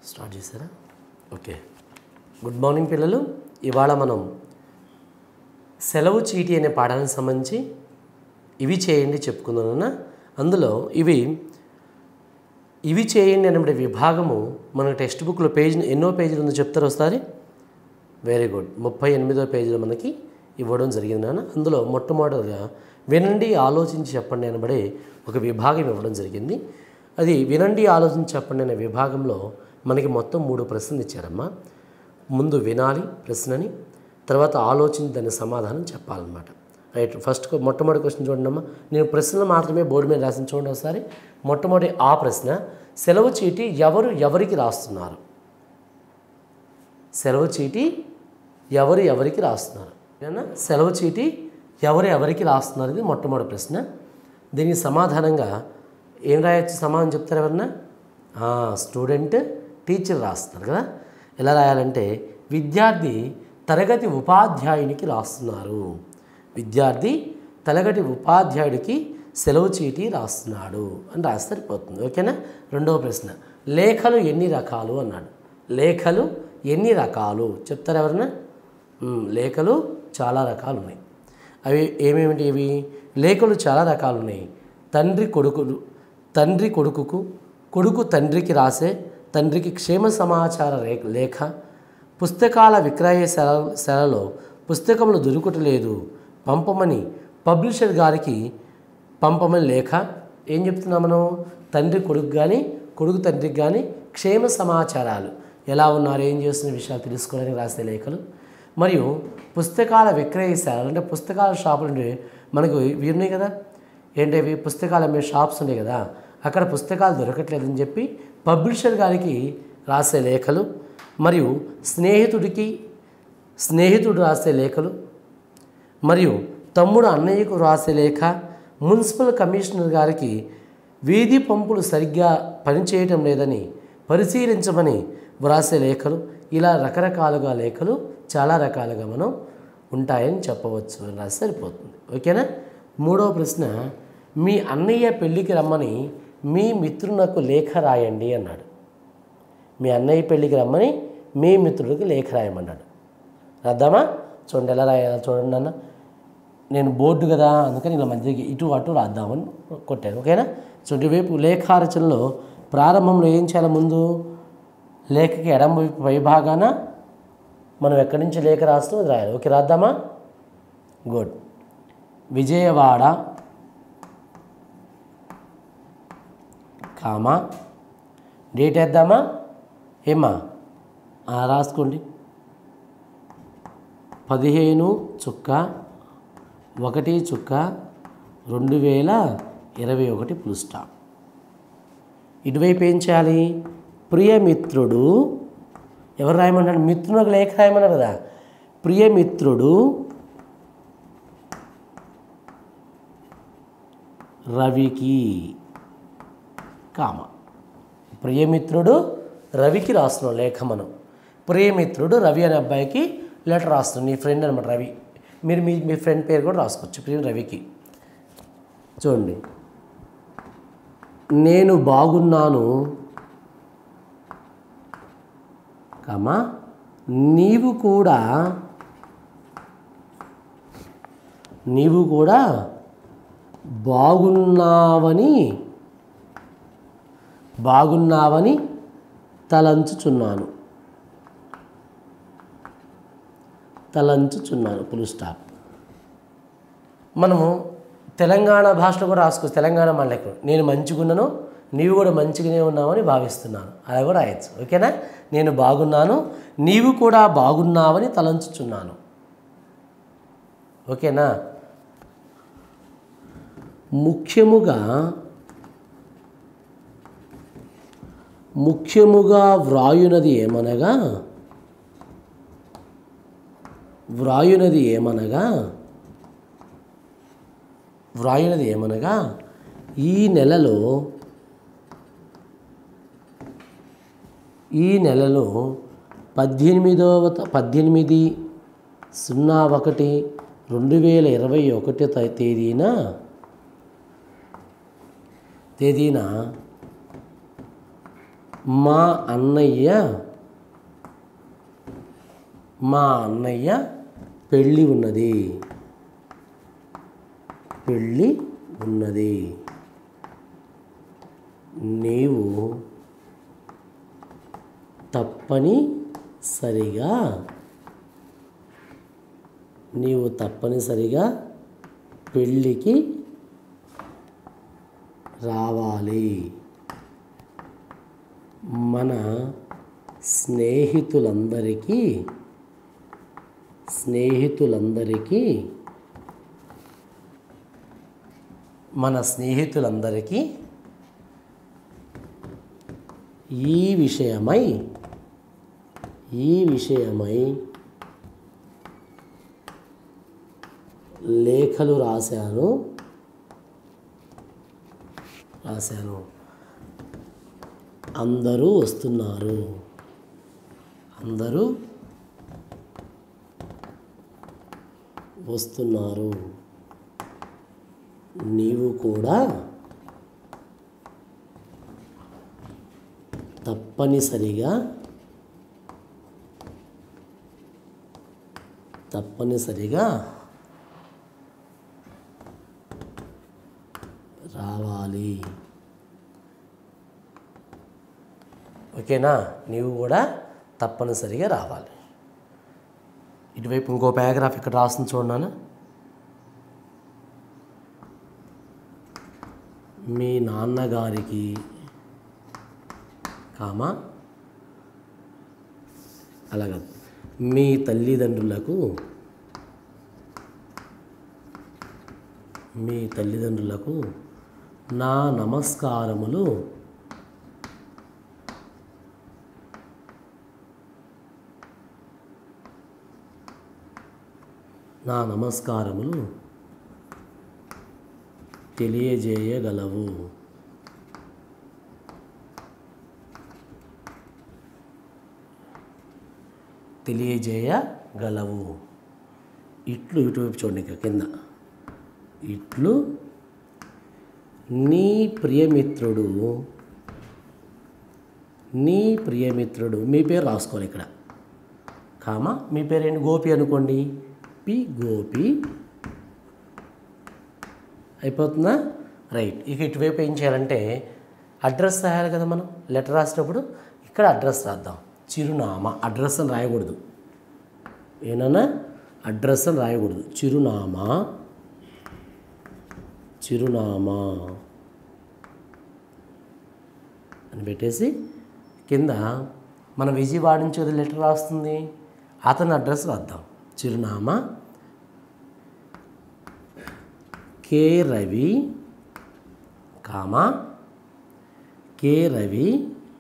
start చేశారా okay good morning పిల్లలు ఇవాళ మనం సెలవు చీటీ అనే పాఠానికి సంబంధించి ఇవి చేయండి చెప్పుకుందామన్నా అందులో ఇవి ఇవి చేయండి అనే విభాగము మన టెక్స్ట్ బుక్లో పేజ్ ఎన్నో పేజీలు ఉందో చెప్తారు ఒకసారి వెరీ గుడ్ ముప్పై ఎనిమిదో పేజీలో మనకి ఇవ్వడం జరిగింది నాన్న అందులో మొట్టమొదటిగా వినండి ఆలోచించి చెప్పండి అనబడే ఒక విభాగం ఇవ్వడం జరిగింది అది వినండి ఆలోచించి చెప్పండి అనే విభాగంలో మనకి మొత్తం మూడు ప్రశ్నలు ఇచ్చారమ్మా ముందు వినాలి ప్రశ్నని తర్వాత ఆలోచించి దాని సమాధానం చెప్పాలన్నమాట రైట్ ఫస్ట్ మొట్టమొదటి క్వశ్చన్ చూడండి అమ్మా నేను ప్రశ్నలు మాత్రమే బోర్డు మీద రాసిన చూడండి ఒకసారి మొట్టమొదటి ఆ ప్రశ్న సెలవు చీటి ఎవరు ఎవరికి రాస్తున్నారు సెలవు చీటి ఎవరు ఎవరికి రాస్తున్నారు ఏనా సెలవు చీటి ఎవరు ఎవరికి రాస్తున్నారు ఇది మొట్టమొదటి ప్రశ్న దీనికి సమాధానంగా ఏం రాయొచ్చు సమాధానం చెప్తారు ఎవరన్నా ఆ, స్టూడెంట్ టీచర్ రాస్తున్నారు కదా ఎలా రాయాలంటే విద్యార్థి తరగతి ఉపాధ్యాయునికి రాస్తున్నారు విద్యార్థి తరగతి ఉపాధ్యాయుడికి సెలవు చీటీ రాస్తున్నాడు అని రాస్తే సరిపోతుంది ఓకేనా రెండవ ప్రశ్న లేఖలు ఎన్ని రకాలు అన్నాడు లేఖలు ఎన్ని రకాలు చెప్తారు ఎవరన్నా మ్, లేఖలు చాలా రకాలు ఉన్నాయి అవి ఏమేమిటి ఇవి లేఖలు చాలా రకాలు ఉన్నాయి తండ్రి కొడుకులు తండ్రి కొడుకుకు కొడుకు తండ్రికి రాసే తండ్రికి క్షేమ సమాచార రే- లేఖ పుస్తకాల విక్రయ సెల సెలలో పుస్తకములు దొరుకుటలేదు పంపమని పబ్లిషర్ గారికి పంపమని లేఖ ఏం చెప్తున్నాం మనం తండ్రి కొడుకు కానీ కొడుకు తండ్రికి కానీ క్షేమ సమాచారాలు ఎలా ఉన్నారు ఏం చేస్తున్న విషయాలు తెలుసుకోవడానికి రాసే లేఖలు మరియు పుస్తకాల విక్రయశాలలు అంటే పుస్తకాల షాపులు ఉండే మనకు ఇవి ఉన్నాయి కదా ఏంటవి పుస్తకాలు అమ్మే షాప్స్ ఉన్నాయి కదా అక్కడ పుస్తకాలు దొరకట్లేదని చెప్పి పబ్లిషర్ గారికి రాసే లేఖలు మరియు స్నేహితుడికి స్నేహితుడు రాసే లేఖలు మరియు తమ్ముడు అన్నయ్యకు రాసే లేఖ మున్సిపల్ కమిషనర్ గారికి వీధి పంపులు సరిగ్గా పనిచేయటం లేదని పరిశీలించమని వ్రాసే లేఖలు ఇలా రకరకాలుగా లేఖలు చాలా రకాలుగా మనం ఉంటాయని చెప్పవచ్చు అని రాసి సరిపోతుంది ఓకేనా మూడవ ప్రశ్న మీ అన్నయ్య పెళ్ళికి రమ్మని మీ మిత్రునకు లేఖ రాయండి అన్నాడు మీ అన్నయ్య పెళ్ళికి రమ్మని మీ మిత్రుడికి లేఖ రాయమన్నాడు రాద్దామా చూడండి ఎలా రాయాలి చూడండి అన్న నేను బోర్డు కదా అందుకని ఇలా మధ్యకి ఇటు అటు రాద్దామని కొట్టాను ఓకేనా సో ఇటువైపు లేఖారచనలో ప్రారంభంలో ఏం చేయాలి ముందు లేఖకి ఎడమ వైపు పై భాగాన మనం ఎక్కడి నుంచి లేఖ రాస్తాం అది రాయాలి ఓకే రాద్దామా గుడ్ విజయవాడ కామా డేట్ వేద్దామా ఏమా ఆ, రాసుకోండి పదిహేను చుక్క ఒకటి చుక్క రెండు వేల ఇరవై ఒకటి ఫుల్ స్టాప్ ఇటువైపు ఏం చేయాలి ప్రియమిత్రుడు ఎవరు రాయమన్నాడు మిత్రునికి లేఖ రాయమన్నారు కదా ప్రియమిత్రుడు రవికి కామ ప్రియమిత్రుడు రవికి రాస్తున్నాం లేఖ మనం ప్రియమిత్రుడు రవి అనే అబ్బాయికి లెటర్ రాస్తున్నాం నీ ఫ్రెండ్ అనమాట రవి మీరు మీ మీ ఫ్రెండ్ పేరు కూడా రాసుకోవచ్చు ప్రియ రవికి చూడండి నేను బాగున్నాను కామా నీవు కూడా నీవు కూడా బాగున్నావని బాగున్నావని తలంచుచున్నాను తలంచుచున్నాను ఫుల్ స్టాప్ మనము తెలంగాణ భాషలో కూడా రాసుకోవచ్చు తెలంగాణ మనకు నేను మంచిగున్నాను నీవు కూడా మంచిగానే ఉన్నావని భావిస్తున్నాను అలా కూడా రాయొచ్చు ఓకేనా నేను బాగున్నాను నీవు కూడా బాగున్నావని తలంచుచున్నాను ఓకేనా ముఖ్యముగా ముఖ్యముగా వ్రాయునది ఏమనగా వ్రాయునది ఏమనగా వ్రాయునది ఏమనగా ఈ నెలలో ఈ నెలలో పద్దెనిమిదవ త- పద్దెనిమిది సున్నా ఒకటి రెండు వేల ఇరవై ఒకటి తేదీన తేదీన మా అన్నయ్య మా అన్నయ్య పెళ్ళి ఉన్నది పెళ్ళి ఉన్నది నీవు తప్పని సరిగా నీవు తప్పనిసరిగా పెళ్ళికి రావాలి మన స్నేహితులందరికీ స్నేహితులందరికీ మన స్నేహితులందరికీ ఈ విషయమై ఈ విషయమై లేఖలు రాశాను రాశాను అందరూ వస్తున్నారు అందరూ వస్తున్నారు నీవు కూడా తప్పనిసరిగా తప్పనిసరిగా రావాలి ఓకేనా నీవు కూడా తప్పనిసరిగా రావాలి ఇటువైపు ఇంకో పారాగ్రాఫ్ ఇక్కడ రాస్తుంది చూడన్నాను మీ నాన్నగారికి కామా అలాగా మీ తల్లిదండ్రులకు మీ తల్లిదండ్రులకు నా నమస్కారములు నా నమస్కారములు తెలియజేయగలవు తెలియజేయగలవు ఇట్లు ఇటువైపు చూడండి ఇక్కడ కింద ఇట్లు నీ ప్రియమిత్రుడు నీ ప్రియమిత్రుడు మీ పేరు రాసుకోవాలి ఇక్కడ కామా మీ పేరు ఏంటి గోపి అనుకోండి పి గోపి అయిపోతుందా రైట్ ఇక ఇటువైపు ఏం చేయాలంటే అడ్రస్ రాయాలి కదా మనం లెటర్ రాసేటప్పుడు ఇక్కడ అడ్రస్ రాద్దాం చిరునామా అడ్రస్ అని రాయకూడదు ఏనన్నా అడ్రస్ అని రాయకూడదు చిరునామా చిరునామా అని పెట్టేసి కింద మన విజయవాడ నుంచి ఏదో లెటర్ రాస్తుంది అతని అడ్రస్ రాద్దాం చిరునామా K Ravi comma K Ravi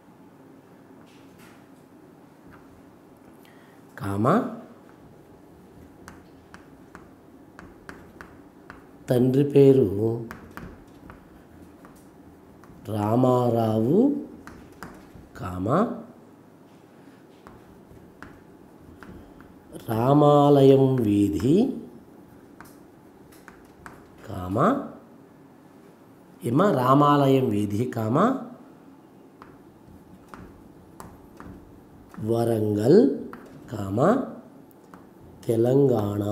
comma తండ్రి పేరు రామారావు కామా రామాలయం వీధి కామా ఇమ రామాలయం వీధి comma Warangal comma Telangana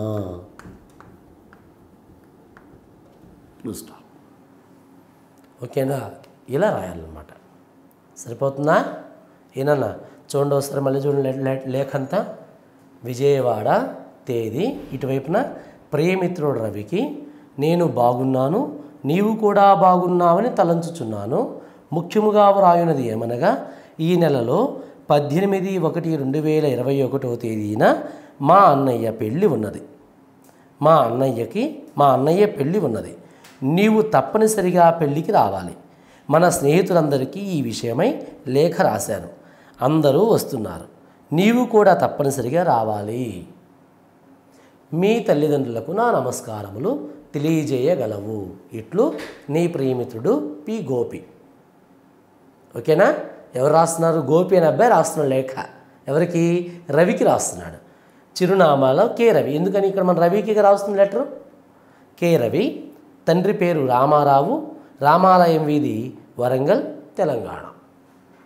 full stop ఓకేనా ఇలా రాయాలన్నమాట సరిపోతుందా ఏనన్నా చూడండి ఒకసారి మళ్ళీ చూడండి లే- లే- లేఖ అంతా విజయవాడ తేదీ ఇటువైపున ప్రియమిత్రుడు రవికి నేను బాగున్నాను నీవు కూడా బాగున్నావని తలంచుచున్నాను ముఖ్యముగా వ్రాయునది ఏమనగా ఈ నెలలో పద్దెనిమిది ఒకటి రెండు వేల ఇరవై ఒకటో తేదీన మా అన్నయ్య పెళ్ళి ఉన్నది మా అన్నయ్యకి మా అన్నయ్య పెళ్ళి ఉన్నది నీవు తప్పనిసరిగా పెళ్ళికి రావాలి మన స్నేహితులందరికీ ఈ విషయమై లేఖ రాశాను అందరూ వస్తున్నారు నీవు కూడా తప్పనిసరిగా రావాలి మీ తల్లిదండ్రులకు నా నమస్కారములు తెలియజేయగలవు ఇట్లు నీ ప్రియమిత్రుడు పి గోపి ఓకేనా ఎవరు రాస్తున్నారు గోపి అనే అబ్బాయి రాస్తున్నాడు లేఖ ఎవరికి రవికి రాస్తున్నాడు చిరునామాలో కే రవి ఎందుకని ఇక్కడ మన రవికి రాస్తున్న లెటరు కే రవి తండ్రి పేరు రామారావు రామాలయం వీధి వరంగల్ తెలంగాణ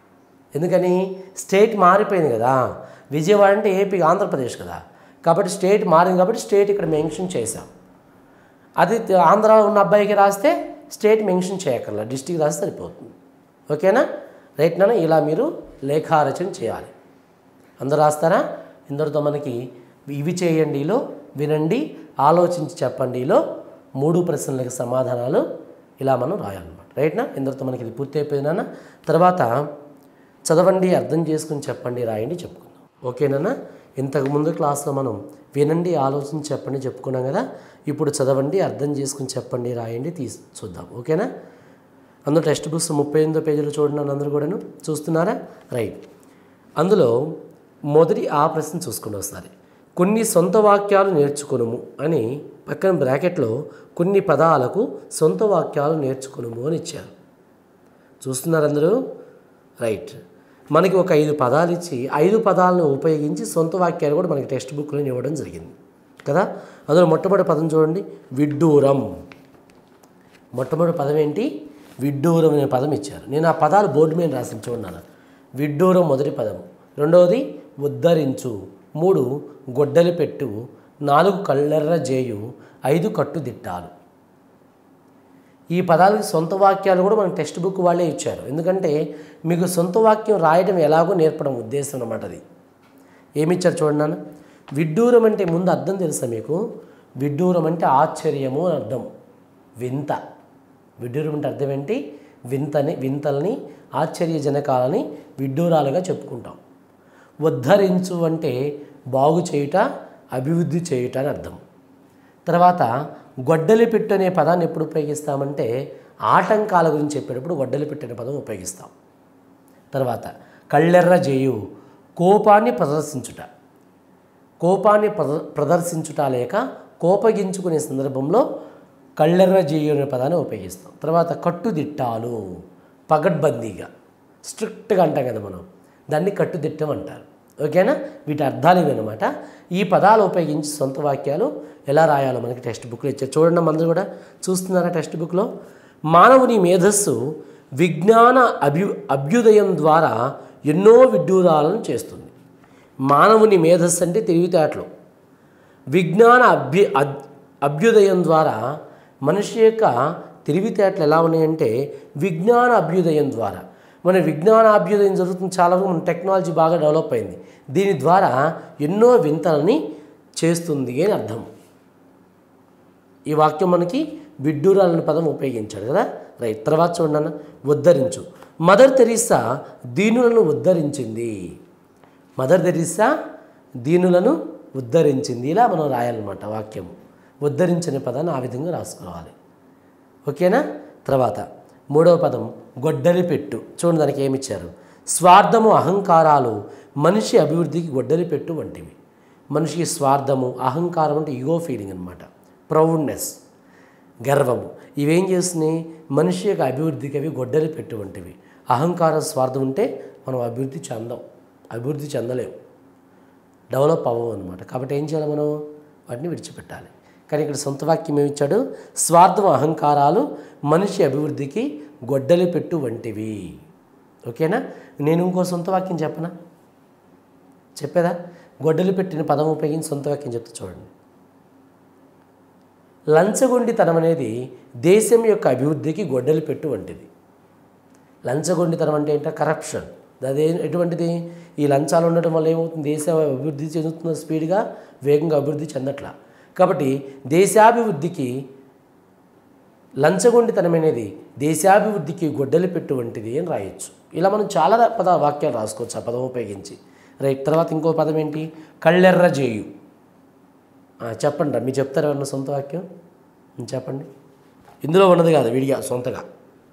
ఎందుకని స్టేట్ మారిపోయింది కదా విజయవాడ అంటే ఏపీ ఆంధ్రప్రదేశ్ కదా కాబట్టి స్టేట్ మారింది కాబట్టి స్టేట్ ఇక్కడ మెన్షన్ చేశాం అది త- ఆంధ్రాలో ఉన్న అబ్బాయికి రాస్తే స్టేట్ మెన్షన్ చేయక్కర్లా డిస్టిక్ రాస్తే సరిపోతుంది ఓకేనా రైట్ నాన్న ఇలా మీరు లేఖారచన చేయాలి అందరూ రాస్తారా ఇందరితో మనకి ఇవి చేయండిలో వినండి ఆలోచించి చెప్పండిలో మూడు ప్రశ్నలకు సమాధానాలు ఇలా మనం రాయాలన్నమాట రైట్నా ఇందరితో మనకి ఇది పూర్తి అయిపోయిందన్న తర్వాత చదవండి అర్థం చేసుకుని చెప్పండి రాయండి చెప్పుకుందాం ఓకేనా ఇంతకు ముందు క్లాస్లో మనం వినండి ఆలోచించి చెప్పండి చెప్పుకున్నాం కదా ఇప్పుడు చదవండి అర్థం చేసుకుని చెప్పండి రాయండి తీసి చూద్దాం ఓకేనా అందులో టెక్స్ట్ బుక్స్ ముప్పై ఎనిమిదో పేజీలో చూడండి అందరూ కూడాను చూస్తున్నారా రైట్ అందులో మొదటి ఆ ప్రశ్న చూసుకుని ఒకసారి కొన్ని సొంత వాక్యాలు నేర్చుకునుము అని పక్కన బ్రాకెట్లో కొన్ని పదాలకు సొంత వాక్యాలు నేర్చుకునుము అని ఇచ్చారు చూస్తున్నారు అందరూ రైట్ మనకి ఒక ఐదు పదాలు ఇచ్చి ఐదు పదాలను ఉపయోగించి సొంత వాక్యాలు కూడా మనకి టెక్స్ట్ బుక్లో ఇవ్వడం జరిగింది కదా అందులో మొట్టమొదటి పదం చూడండి విడ్డూరం మొట్టమొదటి పదం ఏంటి విడ్డూరం అనే పదం ఇచ్చారు నేను ఆ పదాలు బోర్డు మీద రాసిన చూడన్నాను విడ్డూరం మొదటి పదం రెండవది ఉద్ధరించు మూడు గొడ్డలి పెట్టు నాలుగు కళ్ళెర్ర జేయు ఐదు కట్టుదిట్టాలు ఈ పదాలకి సొంత వాక్యాలు కూడా మన టెక్స్ట్ బుక్ వాళ్ళే ఇచ్చారు ఎందుకంటే మీకు సొంత వాక్యం రాయడం ఎలాగో నేర్పడం ఉద్దేశం అన్నమాట అది ఏమిచ్చారు చూడండి నాన్న విడ్డూరం అంటే ముందు అర్థం తెలుసా మీకు విడ్డూరం అంటే ఆశ్చర్యము అని అర్థం వింత విడ్డూరం అంటే అర్థం ఏంటి వింతని వింతల్ని ఆశ్చర్యజనకాలని విడ్డూరాలుగా చెప్పుకుంటాం ఉద్ధరించు అంటే బాగు చేయుట అభివృద్ధి చేయుట అని అర్థం తర్వాత గొడ్డలి పెట్టు అనే పదాన్ని ఎప్పుడు ఉపయోగిస్తామంటే ఆటంకాల గురించి చెప్పేటప్పుడు గొడ్డలి పెట్టు అనే పదం ఉపయోగిస్తాం తర్వాత కళ్ళెర్ర చేయు కోపాన్ని ప్రదర్శించుట కోపాన్ని ప్రద ప్రదర్శించుట లేక కోపగించుకునే సందర్భంలో కళ్ళెర్ర చేయు అనే పదాన్ని ఉపయోగిస్తాం తర్వాత కట్టుదిట్టాలు పగడ్బందీగా స్ట్రిక్ట్గా అంటాం కదా మనం దాన్ని కట్టుదిట్టం అంటారు ఓకేనా వీటి అర్థాలు ఇవన్నమాట ఈ పదాలు ఉపయోగించి సొంత వాక్యాలు ఎలా రాయాలో మనకి టెక్స్ట్ బుక్లో ఇచ్చారు చూడండి అందరూ కూడా చూస్తున్నారా టెక్స్ట్ బుక్లో మానవుని మేధస్సు విజ్ఞాన అభ్యు అభ్యుదయం ద్వారా ఎన్నో విడ్డూరాలను చేస్తుంది మానవుని మేధస్సు అంటే తెలివితేటలు విజ్ఞాన అభ్యు అద్- అభ్యుదయం ద్వారా మనిషి యొక్క తెలివితేటలు ఎలా ఉన్నాయంటే విజ్ఞాన అభ్యుదయం ద్వారా మన విజ్ఞాన అభ్యుదయం జరుగుతుంది చాలా వరకు మన టెక్నాలజీ బాగా డెవలప్ అయింది దీని ద్వారా ఎన్నో వింతలని చేస్తుంది అని అర్థం ఈ వాక్యం మనకి విడ్డూరాలనే పదం ఉపయోగించాడు కదా రైట్ తర్వాత చూడండి ఉద్ధరించు మదర్ తెరీసా దీనులను ఉద్ధరించింది మదర్ తెరీసా దీనులను ఉద్ధరించింది ఇలా మనం రాయాలన్నమాట వాక్యం ఉద్ధరించిన పదాన్ని ఆ విధంగా రాసుకోవాలి ఓకేనా తర్వాత మూడవ పదం గొడ్డలి పెట్టు చూడండి దానికి ఏమి ఇచ్చారు స్వార్థము అహంకారాలు మనిషి అభివృద్ధికి గొడ్డలి పెట్టు వంటివి మనిషికి స్వార్థము అహంకారం అంటే ఈగో ఫీలింగ్ అనమాట ప్రౌడ్నెస్ గర్వము ఇవేం చేస్తున్నాయి మనిషి యొక్క అభివృద్ధికి అవి గొడ్డలి పెట్టు వంటివి అహంకారం స్వార్థం ఉంటే మనం అభివృద్ధి చెందాం అభివృద్ధి చెందలేం డెవలప్ అవ్వవు అనమాట కాబట్టి ఏం చేయాలి మనం వాటిని విడిచిపెట్టాలి కానీ ఇక్కడ సొంత వాక్యం ఏమి ఇచ్చాడు స్వార్థం అహంకారాలు మనిషి అభివృద్ధికి గొడ్డలి పెట్టు వంటివి ఓకేనా నేను ఇంకో సొంత వాక్యం చెప్పనా చెప్పేదా గొడ్డలి పెట్టిన పదం ఉపయోగించి సొంత వాక్యం చెప్తా చూడండి లంచగొండితనం అనేది దేశం యొక్క అభివృద్ధికి గొడ్డలి పెట్టు వంటిది లంచగొండితనం అంటే ఏంటో కరప్షన్ అదే ఎటువంటిది ఈ లంచాలు ఉండటం వల్ల ఏమవుతుంది దేశం అభివృద్ధి చెందుతున్న స్పీడ్గా వేగంగా అభివృద్ధి చెందట్లా కాబట్టి దేశాభివృద్ధికి లంచగొండితనం అనేది దేశాభివృద్ధికి గొడ్డలి పెట్టు వంటిది అని రాయొచ్చు ఇలా మనం చాలా పద వాక్యాలు రాసుకోవచ్చు ఆ పదం ఉపయోగించి రైట్ తర్వాత ఇంకో పదం ఏంటి కళ్ళెర్ర జేయు ఆ, చెప్పండి రా మీరు చెప్తారా ఏమన్నా సొంత వాక్యం ఉం, చెప్పండి ఇందులో ఉన్నది కాదు విడిగా సొంతగా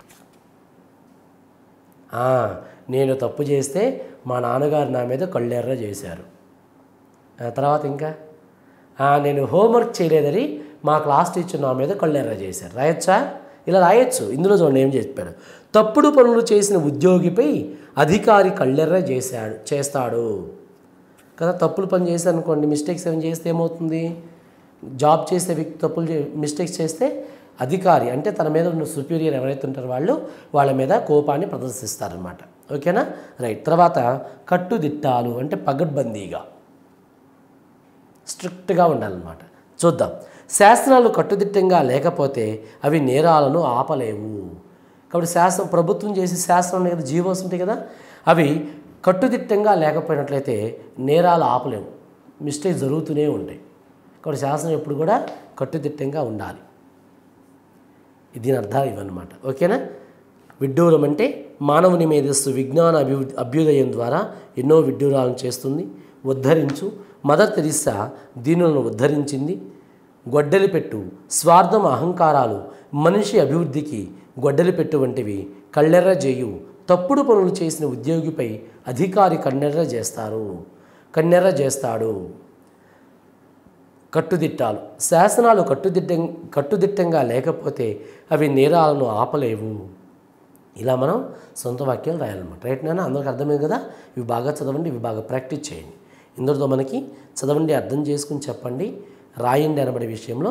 ఆ, నేను తప్పు చేస్తే మా నాన్నగారు నా మీద కళ్ళెర్ర చేశారు ఆ తర్వాత ఇంకా ఆ, నేను హోంవర్క్ చేయలేదని మా క్లాస్ టీచర్ నా మీద కళ్ళెర్ర చేశారు రాయొచ్చా ఇలా రాయొచ్చు ఇందులో చూడండి ఏం చెప్పాడు తప్పుడు పనులు చేసిన ఉద్యోగిపై అధికారి కళ్ళెర్ర చేశాడు చేస్తాడు కదా తప్పులు పని చేశారు అనుకోండి మిస్టేక్స్ ఏమైనా చేస్తే ఏమవుతుంది జాబ్ చేసే వ్యక్తి తప్పులు చే మిస్టేక్స్ చేస్తే అధికారి అంటే తన మీద ఉన్న సుపీరియర్ ఎవరైతే ఉంటారో వాళ్ళు వాళ్ళ మీద కోపాన్ని ప్రదర్శిస్తారనమాట ఓకేనా రైట్ తర్వాత కట్టుదిట్టాలు అంటే పగడ్బందీగా స్ట్రిక్ట్గా ఉండాలన్నమాట చూద్దాం శాసనాలు కట్టుదిట్టంగా లేకపోతే అవి నేరాలను ఆపలేవు కాబట్టి శాసనం ప్రభుత్వం చేసే శాసనం ఉన్నాయి కదా జీవోస్ ఉంటాయి కదా అవి కట్టుదిట్టంగా లేకపోయినట్లయితే నేరాలు ఆపలేవు మిస్టేక్ జరుగుతూనే ఉంటాయి కాబట్టి శాసనం ఎప్పుడు కూడా కట్టుదిట్టంగా ఉండాలి దీని అర్థాలు ఇవన్నమాట ఓకేనా విడ్డూరం అంటే మానవుని మేధస్సు విజ్ఞాన అభి అభ్యుదయం ద్వారా ఎన్నో విడ్డూరాలను చేస్తుంది ఉద్ధరించు మదర్ తెరిస్సా దీనులను ఉద్ధరించింది గొడ్డలి పెట్టు స్వార్థం అహంకారాలు మనిషి అభివృద్ధికి గొడ్డలి పెట్టు వంటివి కళ్ళెర్ర చేయు తప్పుడు పనులు చేసిన ఉద్యోగిపై అధికారి కన్నెర్ర చేస్తారు కన్నెర్ర చేస్తాడు కట్టుదిట్టాలు శాసనాలు కట్టుదిట్టం కట్టుదిట్టంగా లేకపోతే అవి నేరాలను ఆపలేవు ఇలా మనం సొంత వాక్యాలు రాయాలన్నమాట రైట్ నాన్న అందరికి అర్థమైంది కదా ఇవి బాగా చదవండి ఇవి బాగా ప్రాక్టీస్ చేయండి ఇందులో మనకి చదవండి అర్థం చేసుకుని చెప్పండి రాయండి అనబడే విషయంలో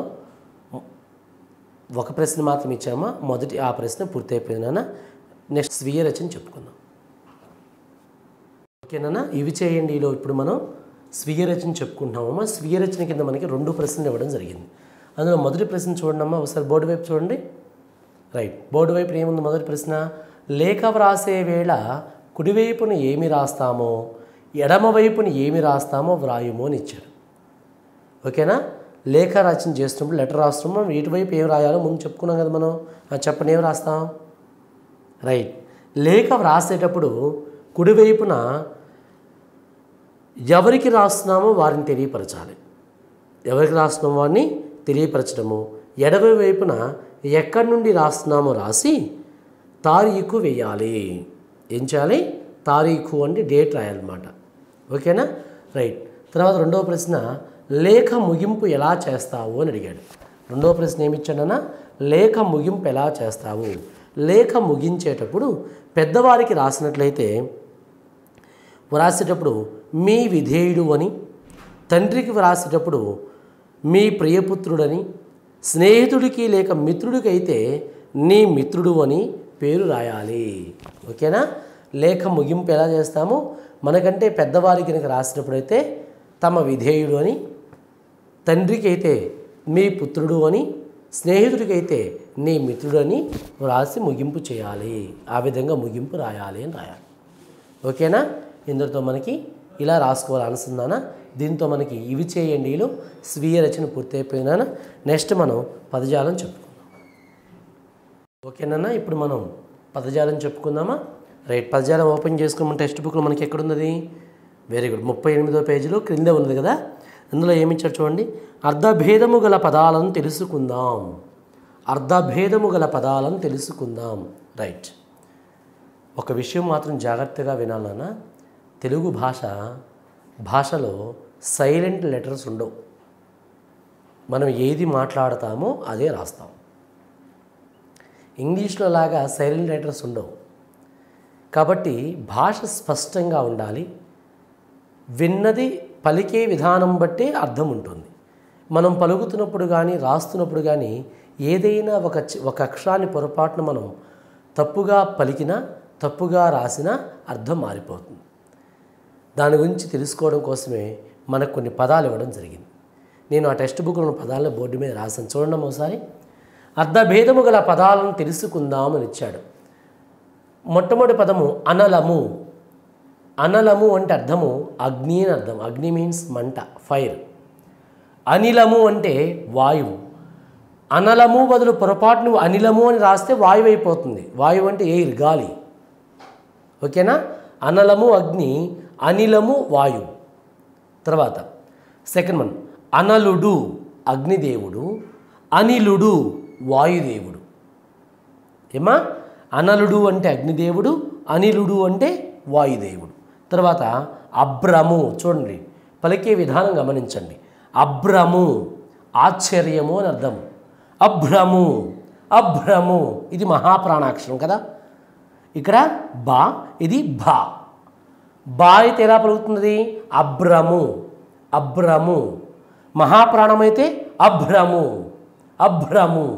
ఒక ప్రశ్న మాత్రం ఇచ్చామా మొదటి ఆ ప్రశ్న పూర్తయిపోయిందన్న నెక్స్ట్ స్వీయ రచన చెప్పుకుందాం ఓకేనా ఇవి చేయండి ఈలో ఇప్పుడు మనం స్వీయ రచన చెప్పుకుంటున్నామమ్మా స్వీయ రచన కింద మనకి రెండు ప్రశ్నలు ఇవ్వడం జరిగింది అందులో మొదటి ప్రశ్న చూడండి అమ్మా ఒకసారి బోర్డు వైపు చూడండి రైట్ బోర్డు వైపు ఏముంది మొదటి ప్రశ్న లేఖ వ్రాసే వేళ కుడివైపున ఏమి రాస్తామో ఎడమ వైపున ఏమి రాస్తామో వ్రాయుమో అని ఇచ్చాడు ఓకేనా లేఖ రచన చేస్తున్నప్పుడు లెటర్ రాస్తున్నప్పుడు మనం ఇటువైపు ఏం రాయాలో ముందు చెప్పుకున్నాం కదా మనం ఆ చెప్పండి ఏం రాస్తాం రైట్ లేఖ వ్రాసేటప్పుడు కుడివైపున ఎవరికి రాస్తున్నామో వారిని తెలియపరచాలి ఎవరికి రాస్తున్నామో వారిని తెలియపరచడము ఎడమ వైపున ఎక్కడి నుండి రాస్తున్నామో రాసి తారీఖు వేయాలి ఏం చేయాలి తారీఖు అంటే డేట్ రాయాలన్నమాట ఓకేనా రైట్ తర్వాత రెండవ ప్రశ్న లేఖ ముగింపు ఎలా చేస్తావు అని అడిగాడు రెండవ ప్రశ్న ఏమి ఇచ్చాడన్నా లేఖ ముగింపు ఎలా చేస్తావు లేఖ ముగించేటప్పుడు పెద్దవారికి రాసినట్లయితే వ్రాసేటప్పుడు మీ విధేయుడు అని తండ్రికి వ్రాసేటప్పుడు మీ ప్రియపుత్రుడని స్నేహితుడికి లేక మిత్రుడికి అయితే నీ మిత్రుడు అని పేరు రాయాలి ఓకేనా లేఖ ముగింపు ఎలా చేస్తామో మనకంటే పెద్దవారికి కనుక రాసినప్పుడైతే తమ విధేయుడు అని తండ్రికి అయితే మీ పుత్రుడు అని స్నేహితుడికైతే నీ మిత్రుడు అని వ్రాసి ముగింపు చేయాలి ఆ విధంగా ముగింపు రాయాలి అని రాయాలి ఓకేనా ఇందులో మనకి ఇలా రాసుకోవాలి అనుసంధాన దీంతో మనకి ఇవి చేయండిలో స్వీయ రచన పూర్తయిపోయినా నెక్స్ట్ మనం పదజాలం చెప్పుకుందాం ఓకేనా ఇప్పుడు మనం పదజాలం చెప్పుకుందామా రైట్ పదజాలం ఓపెన్ చేసుకుని మన టెక్స్ట్ బుక్లో మనకి ఎక్కడున్నది వెరీ గుడ్ ముప్పై ఎనిమిదో పేజీలో క్రిందే ఉన్నది కదా అందులో ఏమిచ్చారు చూడండి అర్ధభేదము గల పదాలను తెలుసుకుందాం అర్ధభేదము గల పదాలను తెలుసుకుందాం రైట్ ఒక విషయం మాత్రం జాగ్రత్తగా వినాలన్నా తెలుగు భాష భాషలో సైలెంట్ లెటర్స్ ఉండవు మనం ఏది మాట్లాడతామో అదే రాస్తాం ఇంగ్లీష్లో లాగా సైలెంట్ లెటర్స్ ఉండవు కాబట్టి భాష స్పష్టంగా ఉండాలి విన్నది పలికే విధానం బట్టే అర్థం ఉంటుంది మనం పలుకుతున్నప్పుడు కానీ రాస్తున్నప్పుడు కానీ ఏదైనా ఒక చి- ఒక అక్షరాన్ని పొరపాటున మనం తప్పుగా పలికినా తప్పుగా రాసినా అర్థం మారిపోతుంది దాని గురించి తెలుసుకోవడం కోసమే మనకు కొన్ని పదాలు ఇవ్వడం జరిగింది నేను ఆ టెక్స్ట్ బుక్లో ఉన్న పదాలను బోర్డు మీద రాశాను చూడండి ఒకసారి అర్ధభేదము గల పదాలను తెలుసుకుందామని ఇచ్చాడు మొట్టమొదటి పదము అనలము అనలము అంటే అర్థము అగ్ని అని అర్థం అగ్ని మీన్స్ మంట ఫైర్ అనిలము అంటే వాయువు అనలము బదులు పొరపాటు నువ్వు అనిలము అని రాస్తే వాయువు అయిపోతుంది వాయువు అంటే ఎయిర్ గాలి ఓకేనా అనలము అగ్ని అనిలము వాయువు తర్వాత సెకండ్ వన్ అనలుడు అగ్నిదేవుడు అనిలుడు వాయుదేవుడు ఏమా అనలుడు అంటే అగ్నిదేవుడు అనిలుడు అంటే వాయుదేవుడు తర్వాత అభ్రము చూడండి పలికే విధానం గమనించండి అభ్రము ఆశ్చర్యము అని అర్థం అభ్రము అభ్రము ఇది మహాప్రాణాక్షరం కదా ఇక్కడ బా ఇది భా బా అయితే ఎలా పలుకుతున్నది అభ్రము అభ్రము మహాప్రాణమైతే అభ్రము అభ్రము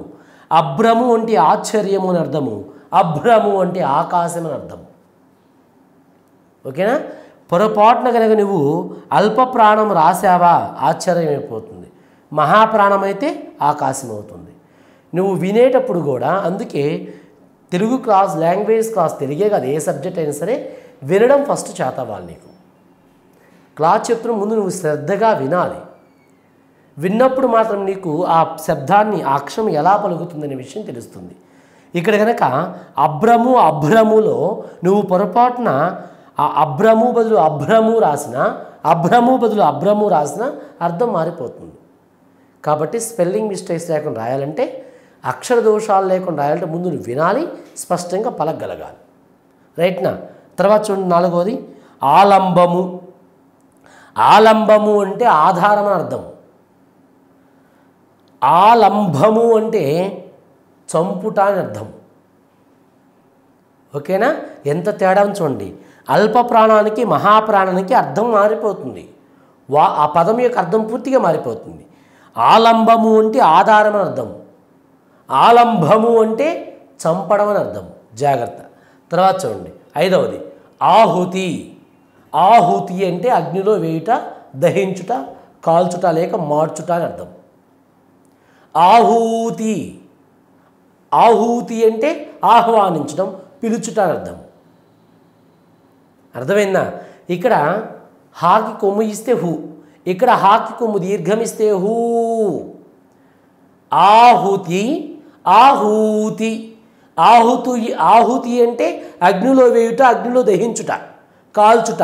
అభ్రము అంటే ఆశ్చర్యము అని అర్థము అభ్రము అంటే ఆకాశం అని అర్థము ఓకేనా పొరపాటున కనుక నువ్వు అల్ప ప్రాణం రాసావా ఆశ్చర్యం అయిపోతుంది మహాప్రాణం అయితే ఆకాశం అవుతుంది నువ్వు వినేటప్పుడు కూడా అందుకే తెలుగు క్లాస్ లాంగ్వేజ్ క్లాస్ తెలుగే కాదు ఏ సబ్జెక్ట్ అయినా సరే వినడం ఫస్ట్ చేతవాలి నీకు క్లాస్ చెప్తున్న ముందు నువ్వు శ్రద్ధగా వినాలి విన్నప్పుడు మాత్రం నీకు ఆ శబ్దాన్ని ఆ అక్షరం ఎలా పలుకుతుందనే విషయం తెలుస్తుంది ఇక్కడ కనుక అభ్రము అభ్రములో నువ్వు పొరపాటున ఆ అభ్రము బదులు అభ్రము రాసిన అభ్రము బదులు అభ్రము రాసిన అర్థం మారిపోతుంది కాబట్టి స్పెల్లింగ్ మిస్టేక్స్ లేకుండా రాయాలంటే అక్షర దోషాలు లేకుండా రాయాలంటే ముందు నువ్వు వినాలి స్పష్టంగా పలకగలగాలి రైట్నా తర్వాత చూడండి నాలుగోది ఆలంబము ఆలంబము అంటే ఆధారం అని అర్థం ఆలంబము అంటే చంపుట అని అర్థం ఓకేనా ఎంత తేడా ఉంది చూడండి అల్ప ప్రాణానికి మహాప్రాణానికి అర్థం మారిపోతుంది వా ఆ పదం యొక్క అర్థం పూర్తిగా మారిపోతుంది ఆలంబము అంటే ఆధారం అని అర్థం ఆలంబము అంటే చంపడం అని అర్థం జాగ్రత్త తర్వాత చూడండి ఐదవది ఆహుతి ఆహుతి అంటే అగ్నిలో వేయుట దహించుట కాల్చుట లేక మార్చుట అని అర్థం ఆహూతి ఆహూతి అంటే ఆహ్వానించడం పిలుచుట అని అర్థం అర్థమైందా ఇక్కడ హాకి కొమ్ము ఇస్తే హూ ఇక్కడ హాకి కొమ్ము దీర్ఘం ఇస్తే హూ ఆహుతి ఆహూతి ఆహుతు ఆహుతి అంటే అగ్నిలో వేయుట అగ్నిలో దహించుట కాల్చుట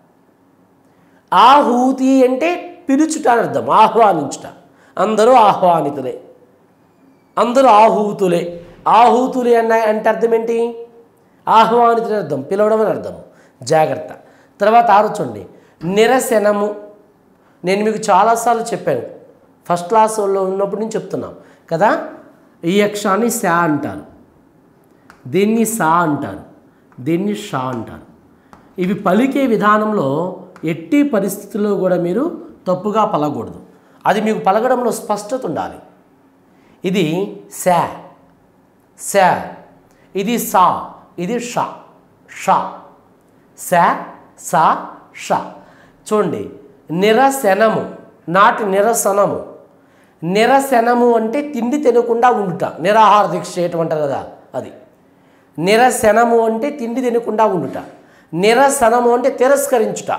ఆహూతి అంటే పిలుచుట అని అర్థం ఆహ్వానించుట అందరూ ఆహ్వానితులే అందరూ ఆహూతులే ఆహూతులే అన్న అంటే అర్థం ఏంటి ఆహ్వానితులే అర్థం పిలవడం అని అర్థం జాగ్రత్త తర్వాత ఆలోచండి నిరసనము నేను మీకు చాలాసార్లు చెప్పాను ఫస్ట్ క్లాస్లో ఉన్నప్పుడు నుంచి చెప్తున్నాం కదా ఈ అక్షరాన్ని శా అంటారు దీన్ని సా అంటారు దీన్ని షా అంటారు ఇవి పలికే విధానంలో ఎట్టి పరిస్థితుల్లో కూడా మీరు తప్పుగా పలకూడదు అది మీకు పలకడంలో స్పష్టత ఉండాలి ఇది శా శా ఇది సా ఇది షా షా శా సా షా చూడండి నిరసనము నాటి నిరసనము నిరసనము అంటే తిండి తినకుండా ఉండుట నిరాహార దీక్ష చేయటం అంటారు కదా అది నిరసనము అంటే తిండి తినకుండా ఉండుట నిరసనము అంటే తిరస్కరించుట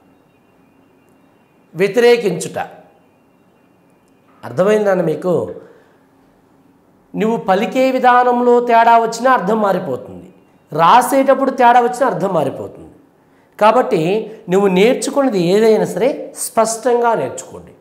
వ్యతిరేకించుట అర్థమైందండి మీకు నువ్వు పలికే విధానంలో తేడా వచ్చినా అర్థం మారిపోతుంది రాసేటప్పుడు తేడా వచ్చినా అర్థం మారిపోతుంది కాబట్టి నువ్వు నేర్చుకున్నది ఏదైనా సరే స్పష్టంగా నేర్చుకోండి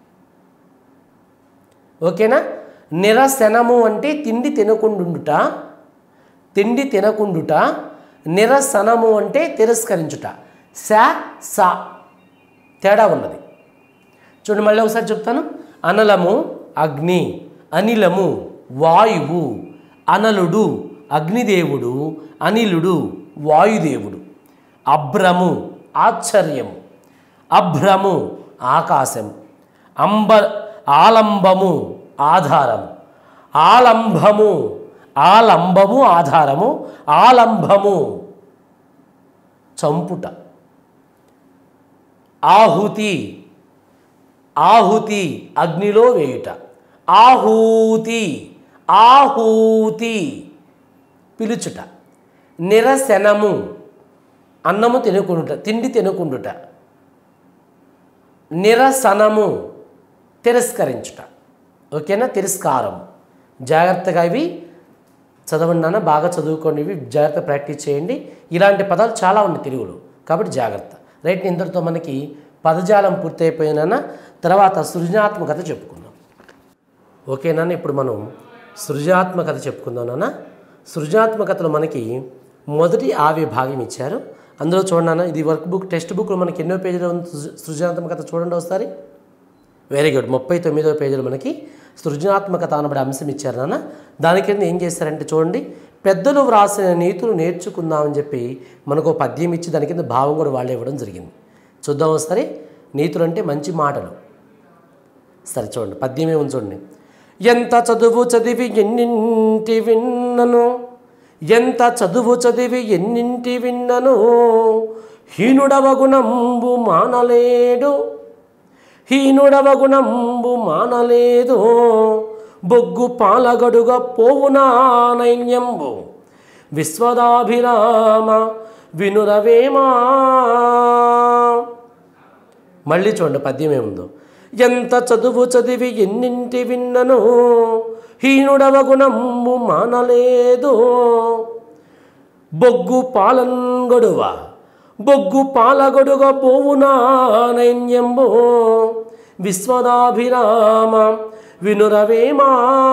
ఓకేనా నిరసనము అంటే తిండి తినకుండుట తిండి తినకుండుట నిరసనము అంటే తిరస్కరించుట సా సా తేడా ఉన్నది చూడండి మళ్ళీ ఒకసారి చెప్తాను అనలము అగ్ని అనిలము వాయువు అనలుడు అగ్నిదేవుడు అనిలుడు వాయుదేవుడు అభ్రము ఆశ్చర్యము అభ్రము ఆకాశం అంబ ఆలంబము ఆధారము ఆలంబము ఆలంబము ఆధారము ఆలంబము చంపుట ఆహుతి ఆహుతి అగ్నిలో వేయుట ఆహూతి ఆహూతి పిలుచుట నిరసనము అన్నము తినకుండుట తిండి తినకుండుట నిరసనము తిరస్కరించుట ఓకేనా తిరస్కారం జాగ్రత్తగా ఇవి చదవండి నాన్న బాగా చదువుకోండి ఇవి జాగ్రత్త ప్రాక్టీస్ చేయండి ఇలాంటి పదాలు చాలా ఉన్నాయి తెలుగులో కాబట్టి జాగ్రత్త రైట్ ఇంతటితో మనకి పదజాలం పూర్తయిపోయినా తర్వాత సృజనాత్మకత చెప్పుకుందాం ఓకేనా ఇప్పుడు మనం సృజనాత్మకత చెప్పుకుందాం నాన్న సృజనాత్మకతలో మనకి మొదటి ఆ విభాగం ఇచ్చారు అందులో చూడండి ఇది వర్క్ బుక్ టెక్స్ట్ బుక్లో మనకి ఎన్నో పేజీలో ఉంది సృజ- సృజనాత్మకత చూడండి ఒకసారి వెరీ గుడ్ ముప్పై తొమ్మిదో పేజీలో మనకి సృజనాత్మకత అనబడే అంశం ఇచ్చారు నాన్న దాని కింద ఏం చేశారంటే చూడండి పెద్దలు వ్రాసిన నీతులు నేర్చుకుందామని చెప్పి మనకు ఒక పద్యం ఇచ్చి దాని కింద భావం కూడా వాళ్ళే ఇవ్వడం జరిగింది చూద్దాం ఒకసారి నీతులు అంటే మంచి మాటలు సరే చూడండి పద్యం ఏముంది చూడండి ఎంత చదువు చదివి ఎన్నింటి విన్నను ఎంత చదువు చదివి ఎన్నింటి విన్నను హీనుడవగుణంబు మానలేడు హీనుడవగుణంబు మానలేదు బొగ్గు పాలగడుగా పోవునా నైన్యంబు విశ్వదాభిరామ వినురవేమా మళ్ళీ చూడండి పద్యం ఏముందో ఎంత చదువు చదివి ఎన్నింటి విన్నను హీనుడవగుణంబు మానలేదు బొగ్గు పాలన్గొడువ బొగ్గు పాలగొడుగ పోవునా నైన్యంబు విశ్వదాభిరామ వినురవేమా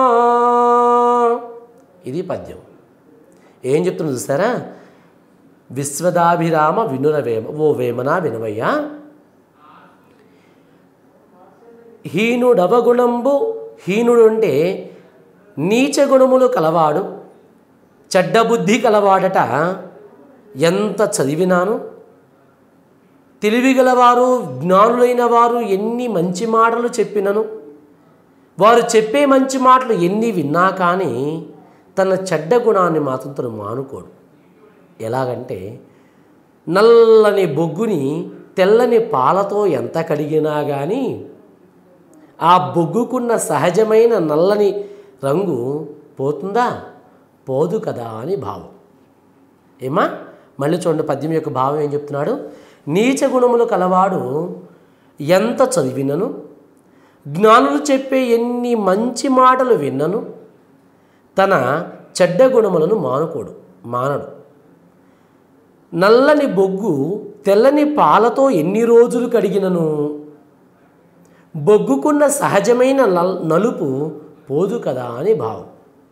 ఇది పద్యం ఏం చెప్తున్నా చూసారా విశ్వదాభిరామ వినురవేమ ఓ వేమనా వినవయ్యా హీనుడవగుణంబు హీనుడు అంటే నీచ గుణములు కలవాడు చెడ్డ బుద్ధి కలవాడట ఎంత చదివినాను తెలివిగలవారు జ్ఞానులైన వారు ఎన్ని మంచి మాటలు చెప్పినను వారు చెప్పే మంచి మాటలు ఎన్ని విన్నా కానీ తన చెడ్డ గుణాన్ని మాత్రం తను మానుకోడు ఎలాగంటే నల్లని బొగ్గుని తెల్లని పాలతో ఎంత కడిగినా కానీ ఆ బొగ్గుకున్న సహజమైన నల్లని రంగు పోతుందా పోదు కదా అని భావం ఏమా మళ్ళీ చూడండి పద్యం యొక్క భావం ఏం చెప్తున్నాడు నీచ గుణములు కలవాడు ఎంత చదివినను జ్ఞానులు చెప్పే ఎన్ని మంచి మాటలు విన్నను తన చెడ్డ గుణములను మానుకోడు మానడు నల్లని బొగ్గు తెల్లని పాలతో ఎన్ని రోజులు కడిగినను బొగ్గుకున్న సహజమైన నల్ నలుపు పోదు కదా అని భావం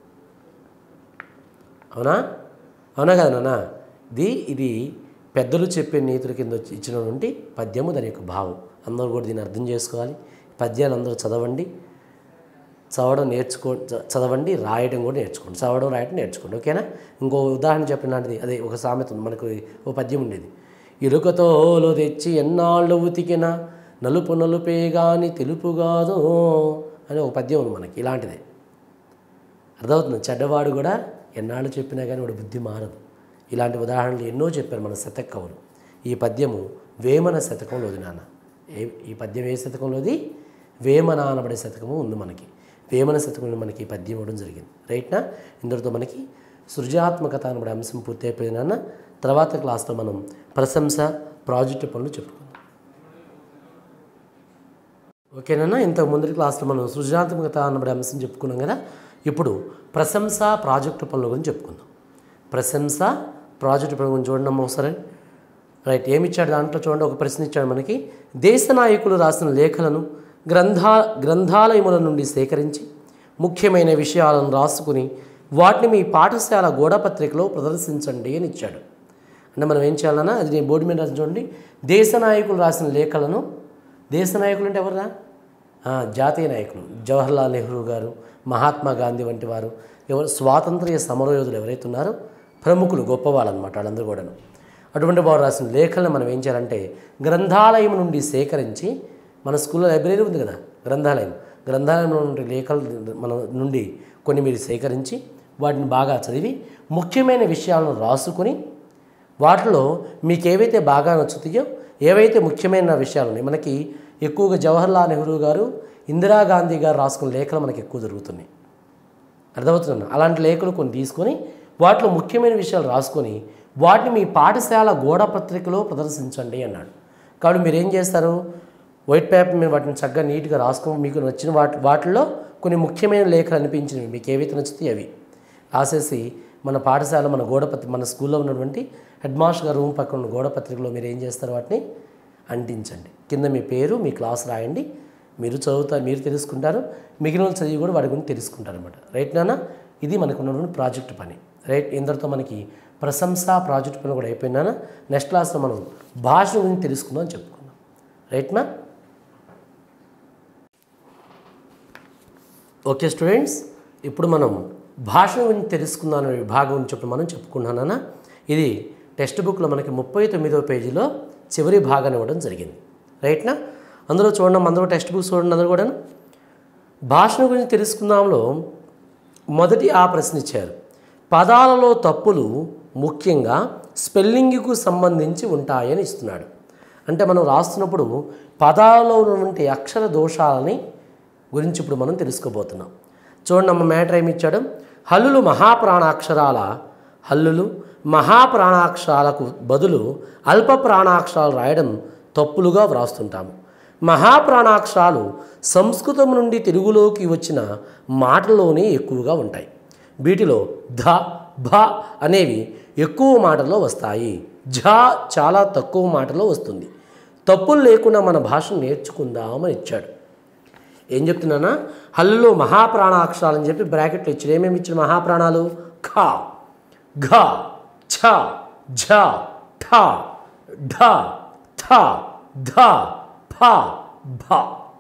అవునా అవునా కదా నాన్న ఇది ఇది పెద్దలు చెప్పే నీతుల కింద వచ్చి ఇచ్చినటువంటి పద్యము దాని యొక్క భావం అందరూ కూడా దీన్ని అర్థం చేసుకోవాలి పద్యాలు అందరూ చదవండి చదవడం నేర్చుకో చ- చదవండి రాయడం కూడా నేర్చుకోండి చదవడం రాయడం నేర్చుకోండి ఓకేనా ఇంకో ఉదాహరణ చెప్పినది అదే ఒక సామెత ఉంది మనకు ఓ పద్యం ఉండేది ఇరుకతోలు తెచ్చి ఎన్నాళ్ళు ఉతికిన నలుపు నలుపే గాని తెలుపు కాదు అని ఒక పద్యం ఉంది మనకి ఇలాంటిదే అర్థమవుతుంది చెడ్డవాడు కూడా ఎన్నాళ్ళు చెప్పినా కానీ వాడు బుద్ధి మారదు ఇలాంటి ఉదాహరణలు ఎన్నో చెప్పారు మన శతక కవులు ఈ పద్యము వేమన శతకంలోది నాన్న ఏ ఈ పద్యం ఏ శతకంలోది వేమన అనబడే శతకము ఉంది మనకి వేమన శతకంలో మనకి ఈ పద్యం ఇవ్వడం జరిగింది రైట్నా ఇందులో మనకి సృజనాత్మకత అనబడే అంశం పూర్తయిపోయింది నాన్న తర్వాత క్లాస్లో మనం ప్రశంస ప్రాజెక్టు పనులు చెప్పుకుందాం ఓకేనా ఇంతకు ముందరి క్లాస్లో మనం సృజనాత్మకత అన్నబడే అంశం చెప్పుకున్నాం కదా ఇప్పుడు ప్రశంస ప్రాజెక్టు పనుల గురించి చెప్పుకుందాం ప్రశంస ప్రాజెక్టు పనుల గురించి చూడండి అమ్మ ఒకసారి రైట్ ఏమి ఇచ్చాడు దాంట్లో చూడండి ఒక ప్రశ్న ఇచ్చాడు మనకి దేశ నాయకులు రాసిన లేఖలను గ్రంథా గ్రంథాలయముల నుండి సేకరించి ముఖ్యమైన విషయాలను రాసుకుని వాటిని మీ పాఠశాల గోడపత్రికలో ప్రదర్శించండి అని ఇచ్చాడు అంటే మనం ఏం చేయాలన్నా అది నేను బోర్డు మీద రాసి చూడండి దేశ నాయకులు రాసిన లేఖలను దేశ నాయకులు అంటే ఎవరా ఆ, జాతీయ నాయకులు జవహర్లాల్ నెహ్రూ గారు మహాత్మా గాంధీ వంటి వారు ఎవరు స్వాతంత్ర్య సమరయోధులు ఎవరైతే ఉన్నారో ప్రముఖులు గొప్పవాళ్ళు అనమాట వాళ్ళందరూ కూడాను అటువంటి వారు రాసిన లేఖలను మనం ఏం చేయాలంటే గ్రంథాలయం నుండి సేకరించి మన స్కూల్లో లైబ్రరీ ఉంది కదా గ్రంథాలయం గ్రంథాలయంలో నుండి లేఖలు మన నుండి కొన్ని మీరు సేకరించి వాటిని బాగా చదివి ముఖ్యమైన విషయాలను రాసుకొని వాటిలో మీకు ఏవైతే బాగా నచ్చుతాయో ఏవైతే ముఖ్యమైన విషయాలు ఉన్నాయి మనకి ఎక్కువగా జవహర్లాల్ నెహ్రూ గారు ఇందిరాగాంధీ గారు రాసుకున్న లేఖలు మనకి ఎక్కువ జరుగుతున్నాయి అర్థమవుతుందన్న అలాంటి లేఖలు కొన్ని తీసుకొని వాటిలో ముఖ్యమైన విషయాలు రాసుకొని వాటిని మీ పాఠశాల గోడ పత్రికలో ప్రదర్శించండి అన్నాడు కాబట్టి మీరు ఏం చేస్తారు వైట్ పేపర్ మీద వాటిని చక్కగా నీట్గా రాసుకొని మీకు నచ్చిన వాటి వాటిల్లో కొన్ని ముఖ్యమైన లేఖలు అనిపించినవి మీకు ఏవైతే నచ్చుతాయి అవి రాసేసి మన పాఠశాల మన గోడపత్రి మన స్కూల్లో ఉన్నటువంటి హెడ్ మాస్టర్ గారు రూమ్ పక్కన ఉన్న గోడపత్రికలో మీరు ఏం చేస్తారు వాటిని అంటించండి కింద మీ పేరు మీ క్లాస్ రాయండి మీరు చదువుతారు మీరు తెలుసుకుంటారు మిగిలిన వాళ్ళు చదివి కూడా వాడి గురించి తెలుసుకుంటారు అనమాట రైట్ నాన్న ఇది మనకు ఉన్నటువంటి ప్రాజెక్ట్ పని రైట్ ఇందరితో మనకి ప్రశంస ప్రాజెక్ట్ పని కూడా అయిపోయినానా నెక్స్ట్ క్లాస్లో మనం భాష గురించి తెలుసుకుందాం అని చెప్పుకుందాం రైట్ మా ఓకే స్టూడెంట్స్ ఇప్పుడు మనం భాష గురించి తెలుసుకుందాం అనే విభాగం గురించి ఇప్పుడు మనం చెప్పుకున్నానా ఇది టెక్స్ట్ బుక్లో మనకి ముప్పై తొమ్మిదో పేజీలో చివరి భాగాన్ని ఇవ్వడం జరిగింది రైట్నా అందులో చూడండి అందరూ టెక్స్ట్ బుక్స్ చూడండి అందరూ కూడా భాషను గురించి తెలుసుకుందాంలో మొదటి ఆ ప్రశ్న ఇచ్చారు పదాలలో తప్పులు ముఖ్యంగా స్పెల్లింగ్కు సంబంధించి ఉంటాయని ఇస్తున్నాడు అంటే మనం రాస్తున్నప్పుడు పదాలలో ఉన్నటువంటి అక్షర దోషాలని గురించి ఇప్పుడు మనం తెలుసుకోబోతున్నాం చూడండి అమ్మ మ్యాటర్ ఏమి ఇచ్చాడు హల్లులు మహాప్రాణాక్షరాల హల్లులు మహాప్రాణాక్షరాలకు బదులు అల్ప ప్రాణాక్షరాలు రాయడం తప్పులుగా వ్రాస్తుంటాము మహాప్రాణాక్షరాలు సంస్కృతం నుండి తెలుగులోకి వచ్చిన మాటల్లోనే ఎక్కువగా ఉంటాయి వీటిలో ధ భ అనేవి ఎక్కువ మాటల్లో వస్తాయి ఝ చాలా తక్కువ మాటలో వస్తుంది తప్పులు లేకుండా మన భాషను నేర్చుకుందామని ఇచ్చాడు ఏం చెప్తున్నానా హల్లులో మహాప్రాణాక్షరాలు అని చెప్పి బ్రాకెట్లు ఇచ్చాడు ఏమేమి ఇచ్చాడు మహాప్రాణాలు ఖ ఘ ఛ ఝ ఠ ఢ థ ధ ఫ భ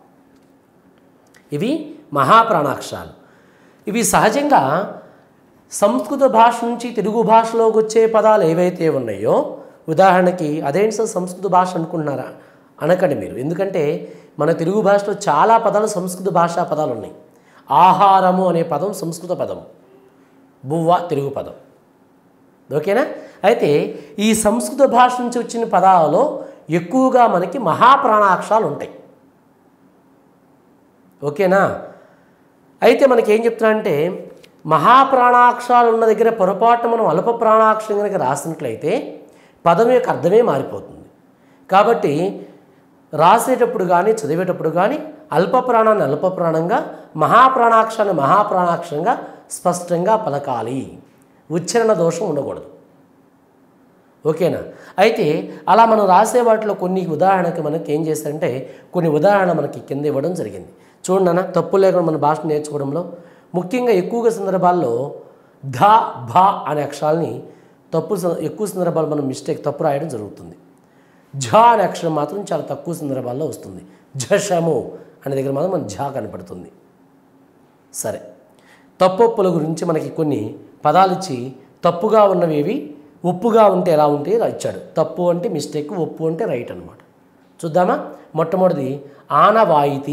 ఇవి మహాప్రాణాక్షరాలు ఇవి సహజంగా సంస్కృత భాష నుంచి తెలుగు భాషలోకి వచ్చే పదాలు ఏవైతే ఉన్నాయో ఉదాహరణకి అదేంటి సార్ సంస్కృత భాష అనుకుంటున్నారా అనకండి మీరు ఎందుకంటే మన తెలుగు భాషలో చాలా పదాలు సంస్కృత భాషా పదాలు ఉన్నాయి ఆహారము అనే పదం సంస్కృత పదం బువ్వ తెలుగు పదం ఓకేనా అయితే ఈ సంస్కృత భాష నుంచి వచ్చిన పదాలలో ఎక్కువగా మనకి మహాప్రాణాక్షరాలు ఉంటాయి ఓకేనా అయితే మనకి ఏం చెప్తున్నా అంటే మహాప్రాణాక్షరాలు ఉన్న దగ్గర పొరపాటున మనం అల్ప ప్రాణాక్షరం కనుక రాసినట్లయితే పదం యొక్క అర్థమే మారిపోతుంది కాబట్టి రాసేటప్పుడు కానీ చదివేటప్పుడు కానీ అల్ప ప్రాణాన్ని అల్ప ప్రాణంగా మహాప్రాణాక్షరాన్ని మహాప్రాణాక్షరంగా స్పష్టంగా పలకాలి ఉచ్చారణ దోషం ఉండకూడదు ఓకేనా అయితే అలా మనం రాసే వాటిలో కొన్ని ఉదాహరణకి మనకి ఏం చేస్తారంటే కొన్ని ఉదాహరణ మనకి కింద ఇవ్వడం జరిగింది చూడండి అన్న తప్పు లేకుండా మన భాష నేర్చుకోవడంలో ముఖ్యంగా ఎక్కువగా సందర్భాల్లో ధ భ అనే అక్షరాల్ని తప్పు సం- ఎక్కువ సందర్భాలు మనం మిస్టేక్ తప్పు రాయడం జరుగుతుంది ఝ అనే అక్షరం మాత్రం చాలా తక్కువ సందర్భాల్లో వస్తుంది ఝషము అనే దగ్గర మాత్రం మన ఝ కనపడుతుంది సరే తప్పొప్పుల గురించి మనకి కొన్ని పదాలు ఇచ్చి తప్పుగా ఉన్నవేవి ఒప్పుగా ఉంటే ఎలా ఉంటే ఇలా ఇచ్చాడు తప్పు అంటే మిస్టేక్ ఒప్పు అంటే రైట్ అనమాట చూద్దామా మొట్టమొదటిది ఆనవాయితీ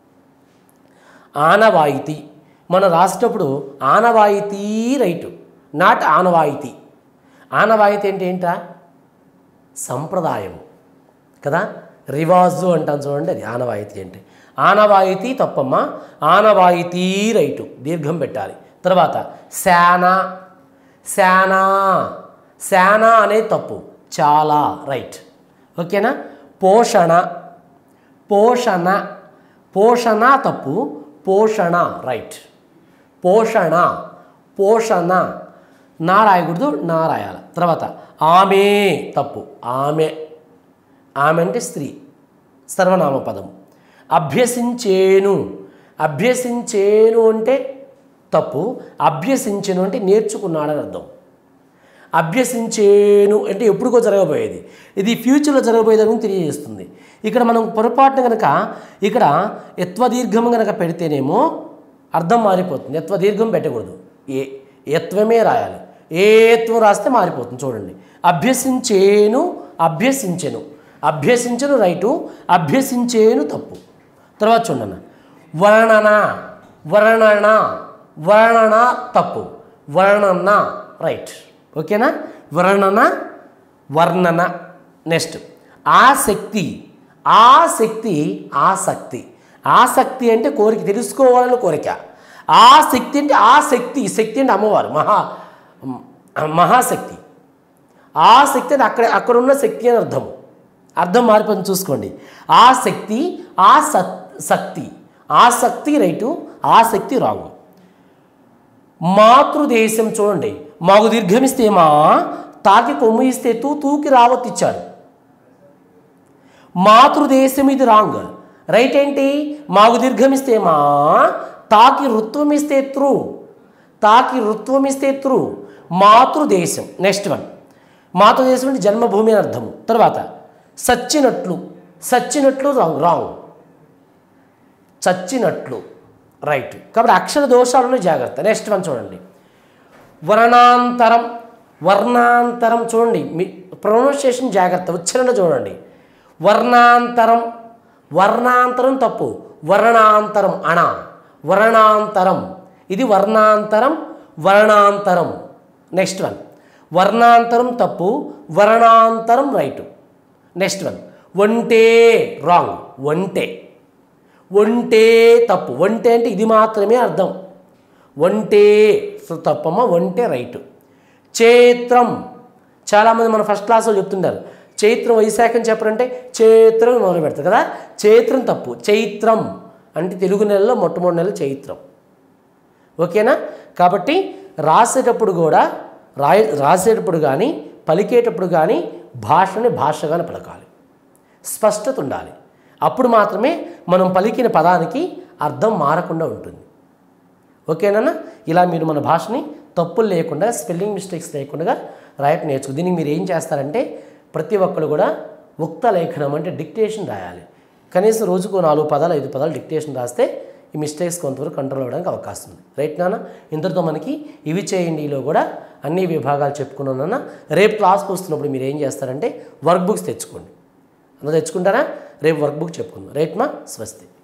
ఆనవాయితీ మనం రాసేటప్పుడు ఆనవాయితీ రైటు నాట్ ఆనవాయితీ ఆనవాయితీ అంటే ఏంటా సంప్రదాయం కదా రివాజు అంటాం చూడండి అది ఆనవాయితీ అంటే ఆనవాయితీ తప్పమ్మ ఆనవాయితీ రైటు దీర్ఘం పెట్టాలి తర్వాత శానా శానా శానా అనేది తప్పు చాలా రైట్ ఓకేనా పోషణ పోషణ పోషణ తప్పు పోషణ రైట్ పోషణ పోషణ నా రాయకూడదు నా రాయాలి తర్వాత ఆమె తప్పు ఆమె ఆమె అంటే స్త్రీ సర్వనామ పదం అభ్యసించేను అభ్యసించేను అంటే తప్పు అభ్యసించెను అంటే నేర్చుకున్నాడని అర్థం అభ్యసించేను అంటే ఎప్పుడుకో జరగబోయేది ఇది ఫ్యూచర్లో జరగబోయేదని తెలియజేస్తుంది ఇక్కడ మనం పొరపాటున కనుక ఇక్కడ ఎత్వ దీర్ఘం కనుక పెడితేనేమో అర్థం మారిపోతుంది ఎత్వ దీర్ఘం పెట్టకూడదు ఏ ఎత్వమే రాయాలి ఏ ఎత్వం రాస్తే మారిపోతుంది చూడండి అభ్యసించేను అభ్యసించెను అభ్యసించను రైటు అభ్యసించేను తప్పు తర్వాత చూడండి వర్ణన వర్ణన వర్ణన తప్పు వర్ణన రైట్ ఓకేనా వర్ణన వర్ణన నెక్స్ట్ ఆసక్తి ఆసక్తి ఆసక్తి ఆసక్తి అంటే కోరిక తెలుసుకోవాలని కోరిక ఆసక్తి అంటే ఆసక్తి శక్తి అంటే అమ్మవారు మహా మహాశక్తి ఆసక్తి అంటే అక్కడ అక్కడ ఉన్న శక్తి అని అర్థం అర్థం మారిపోయింది చూసుకోండి ఆసక్తి ఆ శక్తి ఆసక్తి రైటు ఆసక్తి రాంగ్ మాతృదేశం చూడండి మాకు దీర్ఘమిస్తే మా తాకి కొమ్ము ఇస్తే తూ తూకి రావత్తిచ్చాడు మాతృదేశం ఇది రాంగ్ రైట్ ఏంటి మాకు దీర్ఘమిస్తే మా తాకి ఋత్వం ఇస్తే త్రూ తాకి ఋత్వం ఇస్తే త్రూ మాతృదేశం నెక్స్ట్ వన్ మాతృదేశం అంటే జన్మభూమి అని అర్థము తర్వాత సచ్చినట్లు సచ్చినట్లు రాంగ్ రాంగ్ చచ్చినట్లు రైట్ కాబట్టి అక్షర దోషాలను జాగ్రత్త నెక్స్ట్ వన్ చూడండి వర్ణాంతరం వర్ణాంతరం చూడండి మీ ప్రొనౌన్సియేషన్ జాగ్రత్త ఉచ్చారణ చూడండి వర్ణాంతరం వర్ణాంతరం తప్పు వర్ణాంతరం అణ వర్ణాంతరం ఇది వర్ణాంతరం వర్ణాంతరం నెక్స్ట్ వన్ వర్ణాంతరం తప్పు వర్ణాంతరం రైట్ నెక్స్ట్ వన్ ఒంటే రాంగ్ ఒంటే ఒంటే తప్పు ఒంటే అంటే ఇది మాత్రమే అర్థం ఒంటే సో తప్పమ్మ ఒంటే రైట్ చైత్రం చాలామంది మన ఫస్ట్ క్లాస్లో చెప్తుంటారు చైత్రం వైశాఖం చెప్పరంటే చైత్రం మొదలు పెడతారు కదా చైత్రం తప్పు చైత్రం అంటే తెలుగు నెలలో మొట్టమొదటి నెల చైత్రం ఓకేనా కాబట్టి రాసేటప్పుడు కూడా రాయ రాసేటప్పుడు కానీ పలికేటప్పుడు కానీ భాషని భాషగానే పలకాలి స్పష్టత ఉండాలి అప్పుడు మాత్రమే మనం పలికిన పదానికి అర్థం మారకుండా ఉంటుంది ఓకేనా ఇలా మీరు మన భాషని తప్పులు లేకుండా స్పెల్లింగ్ మిస్టేక్స్ లేకుండా రాయటం నేర్చుకో దీనికి మీరు ఏం చేస్తారంటే ప్రతి ఒక్కరు కూడా ఉక్త లేఖనం అంటే డిక్టేషన్ రాయాలి కనీసం రోజుకు నాలుగు పదాలు ఐదు పదాలు డిక్టేషన్ రాస్తే ఈ మిస్టేక్స్ కొంతవరకు కంట్రోల్ అవ్వడానికి అవకాశం ఉంది రైట్ నాన్న ఇంతటితో మనకి ఇవి చేయండిలో కూడా అన్ని విభాగాలు చెప్పుకున్నాను రేపు క్లాస్కి వస్తున్నప్పుడు మీరు ఏం చేస్తారంటే వర్క్ బుక్స్ తెచ్చుకోండి అలా తెచ్చుకుంటారా రేపు వర్క్ బుక్ చెప్పుకుందాం రైట్ మా స్వస్తి